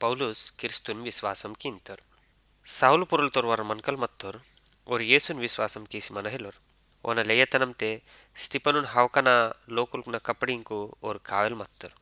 ಪೌಲುಸ್ ಕಿರಿಸ್ತುನ್ ವಿಶ್ವಾಸಂ ಕಿಂತರ್ ಸಾವುಲು ಪೊರುಲ್ತೋರ್ ವರ ಮನ್ಕಲ್ ಮತ್ತೋರ್ ಓರ್ ಯೇಸುನ್ ವಿಶ್ವಾಸಂ ಕೀಸಿ ಮನ ಹೆಲೋರ್ ಓನ ಲೆಯತನಂತೆ ಸ್ಟಿಪನುನ್ ಹಾವ್ಕನ ಲೋಕುಲ್ಕುನ ಕಪ್ಪಡಿಂಕು ಓರ್ ಕಾವೆಲ್ ಮತ್ತರ್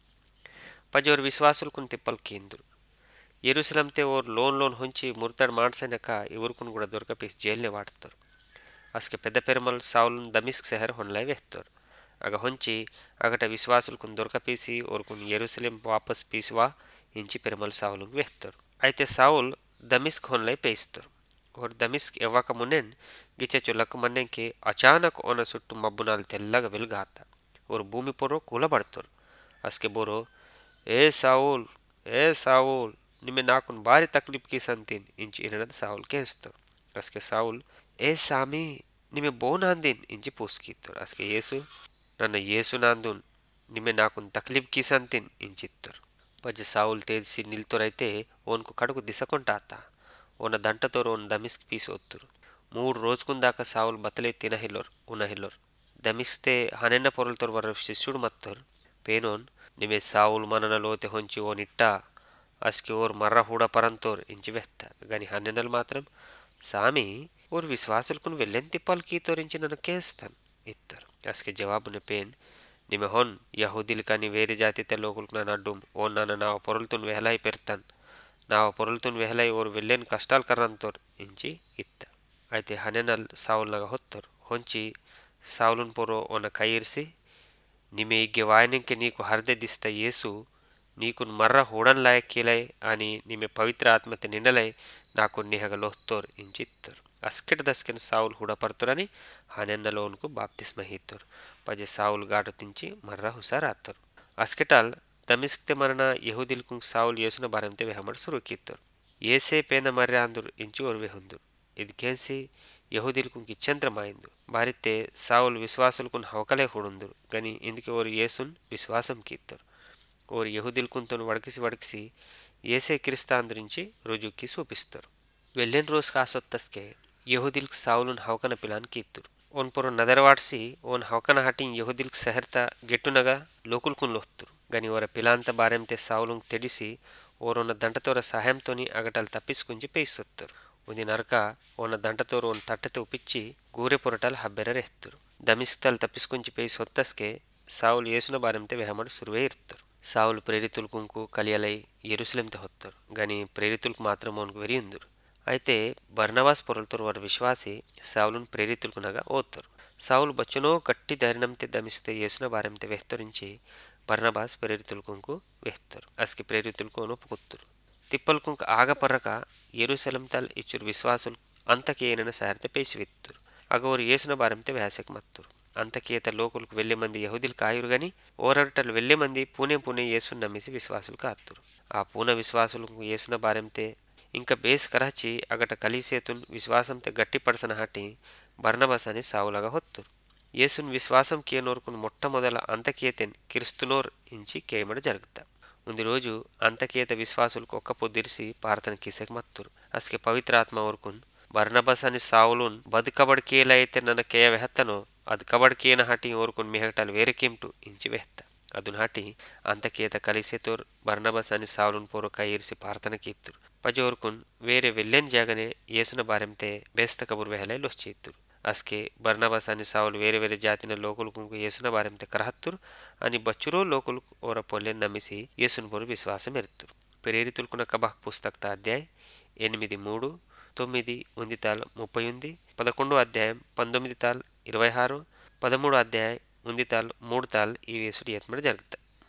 ಪಜಿ ಓರ್ ವಿಶ್ವಾಸುಲ್ಕುನ್ ತಿಪ್ಪಲ್ ಕೀಂದುರು ఎరుసలంతే ఓర్ లోన్ లోన్ హొంచి ముర్తాడు మాడ్సైనక ఇవురుకును కూడా దొరకపేసి జైల్నే వాడతారు అసకే పెద్ద పెరుమల్ సావులను దమిస్క్ సెహర్ హొన్లై వేస్తారు అగ హొంచి అగట విశ్వాసులకును దొరకపేసి ఓరుకును ఎరుసలేం వాపస్ పీసివా ఇంచి పెరుమల్ సావులను వేస్తారు అయితే సావుల్ దమిస్క్ హొన్లై పేయిస్తారు ఓర్ దమిస్క్ ఎవ్వక మున్నెన్ గిచెచు లక్కుమన్నెంకి అచానక్ ఓన చుట్టూ మబ్బునాలు తెల్లగా వెలుగాత ఓరు భూమి పొరో కూలబడతారు అసకే బోరో ఏ సావుల్ ఏ సావుల్ ನಿಮ್ಮೆ ನಾಕುನ್ ಬಾರಿ ತಕ್ಲಿಫ್ ಕೀಸಂತೀನ್ ಇಂಚಿ ಇನನದ ಸಾವುಲ್ ಕೇಸ್ತರು ಅಸ್ಕೆ ಸಾವುಲ್ ఏ సామి నిమె బోనాందిన్ ఇంచి పూసుకీత్తరు అసలు యేసు నన్న యేసు నాందున్ నిమె నాకు తక్లీఫ్ కీసంతిన్ ఇంచిత్తరు పజ్జ సావులు తేల్సి నిల్తొరైతే ఓన్కు కడుగు దిశకొంటాత ఓన దంటతోరు ఓన్ దమిస్క్ పీసి ఒత్తురు మూడు రోజుకుందాక సావులు బతలే తినహిల్లోర్ ఉనహిల్లోర్ దమిస్తే హనెన్న పొరలతోర్ వర శిష్యుడు మత్తోర్ పేనోన్ నిమె సావులు మనన లోతే హొంచి ఓనిట్టా అస్కి ఓర్ మర్ర హూడ పరంతోర్ ఇంచి వెత్త గాని హన్నెనలు మాత్రం సామి ఓర్ విశ్వాసులకును వెళ్ళెన్ తిప్పాలు కీతోరించి నన్ను కేస్తాను ఇత్తరు అస్కి జవాబున పేన్ నిమె హొన్ యహూదిలు కానీ వేరే జాతి లోకులకు నన్ను అడ్డుం ఓ నన్ను నా పొరలతున్ వెహలై పెడతాను నా పొరలతున్ వెహలై ఓరు వెళ్ళేని కష్టాలు కర్రంతోర్ ఇంచి ఇత్త అయితే హనెనల్ సావుల్నగా ಹೊತ್ತರು ಹೊಂಚಿ ಸಾವುಲನ್ ಪೊರೋ ಒನ ಕೈಯಿರಿಸಿ ನಿಮೆ ಇಗ್ಗೆ ವಾಯನೆಂಕೆ ನೀಕು ಹರಿದೆದಿಸ್ತ ಯೇಸು నీకు మర్ర హూడన్లాయ కీలై అని నిమె పవిత్ర ఆత్మత నిండలై నాకు నిహగ లోహ్తోర్ ఇంచిత్తర్ అస్కెట దస్కెన్ సావులు హుడపడుతురని హనెన్నలోన్కు బాప్తిస్మ హీత్తోర్ పజె సావులు గాటు తించి మర్ర హుసార్ ఆత్తరు అస్కెటాల్ దమిస్క్తే మరణ యహూదిల్కు సావులు యేసున బారంతే వెహమడు సురుకీత్తరు ఏసే పేన మర్ర అందురు ఇంచి ఓర్ వెహుందురు ఇది కేన్సి యహూదిల్కు ఇచ్చంత్రమాయిందు బారితే సావులు విశ్వాసులకు హవకలే హుడుందురు గని ఇందుకే ఓరు యేసున్ విశ్వాసం కీత్తరు ఓరు యహుదిల్కుంతోను వడికిసి వడికిసి ఏసే క్రిస్తాందురించి రుజుక్కి చూపిస్తారు వెళ్ళిన రోజు కాసొత్తస్కే యహుదిల్క్ సావులున్ హవకన పిలాన్ కీత్తురు ఓన్ పొర నదరవాడ్సి ఓన్ హవకన హటిన్ యహుదిల్క్ సెహర్త గెట్టునగా లోకుల్కున్ లొత్తురు గని ఓర పిలాంత బారెంతే సావులున్ తెడిసి ఓరొన్న దంటతోర సహాయంతోని అగటలు తప్పించుకుంచి పేయిసొత్తరు ఉది నరక ఓన దంటతోరు ఓన్ తట్టతో ఉపిచ్చి గూరె పొరటాలు హబ్బెర రెహ్తురు దమిస్తలు తప్పించుకుంచి పేసి సొత్తస్కే సావులు ఏసున బారెంతే వెహమడు సురువే ఇరుతారు సావులు ప్రేరితులకు కలియలై ఎరుసలేంత ಹೊತ್ತರು గాని ప్రేరితులకు మాత్రం ఓన్కు వెరియుందురు అయితే బర్నవాస్ పొరలతో వారు విశ్వాసి సావులను ప్రేరితులకునగా ఓత్తరు సావులు బచ్చునో గట్టి ధైర్యంతే దమిస్తే యేసున వారంతే వెహ్తరించి బర్నబాస్ ప్రేరితులకు వెహ్తరు అస్కి ప్రేరితులకు ఒప్పుకొత్తురు తిప్పలకు ఆగపర్రక ఎరుసలం తల్ ఇచ్చురు విశ్వాసులు అంతకేనన సారితే పేసి వెత్తురు అగోరు యేసున వారంతే వేసకి మత్తురు అంతకేత లోకులకు వెళ్లే మంది యహుదిలు కాయురు గాని ఓరటలు వెళ్లే మంది పూనే పూనే యేసును నమ్మేసి విశ్వాసులు కాత్తురు ఆ పూన విశ్వాసులకు యేసున బారెంతే ఇంకా బేస్ కరచి అగట కలిసేతున్ విశ్వాసంతే గట్టి పడసన హటి బర్నబస్ అని సావులగా ಹೊತ್ತರು యేసున్ విశ్వాసం కేనోర్కును మొట్టమొదల అంతకేతెన్ కిరిస్తునోర్ ఇంచి కేమడ జరుగుతా ముందు రోజు అంతకేత విశ్వాసులకు ఒక్క పొద్దిరిసి పారతన కిసెక్ మత్తురు అస్కే పవిత్రాత్మ ఓర్కున్ బర్నబస్ అని సావులున్ బతుకబడికేలైతే నన్న కేయ వెహత్తనో ಅದು ಕಬಡ್ಕೇನ ಹಾಟಿ ಓರ್ಕೊಂಡು ಮಿಹಟಲ್ ವೇರೆ ಕೆಂಟು ಇಂಚಿ ವೆಹ್ತ ಅದುನ್ ಹಾಟಿ ಅಂತಕೇತ కలిసేతోర్ బర్నబస్ అని సావులున్ పూర్వక ఇరిసి ప్రార్థన కీత్తురు పజోర్కున్ వేరే వెళ్ళని జాగనే యేసున బారెంతే బేస్త కబుర్ వెహలై లొచ్చేత్తురు అస్కే బర్నబస్ అని సావులు వేరే వేరే జాతిన లోకులకు యేసున బారెంతే కరహత్తురు అని బచ్చురో లోకులు ఓర పొల్లెన్ నమ్మిసి యేసును పొరు విశ్వాసం ఎరుతురు ప్రేరితులకున్న కబాహ్ పుస్తక అధ్యాయ్ ఎనిమిది మూడు తొమ్మిది ఉంది తాల్ ముప్పై ఉంది పదకొండో అధ్యాయం పంతొమ్మిది తాల్ ఇరవై ఆరు పదమూడు అధ్యాయ ఉంది తాల్ మూడు తాల్ ఈ వేసుడు ఎత్మడ జరుగుతాయి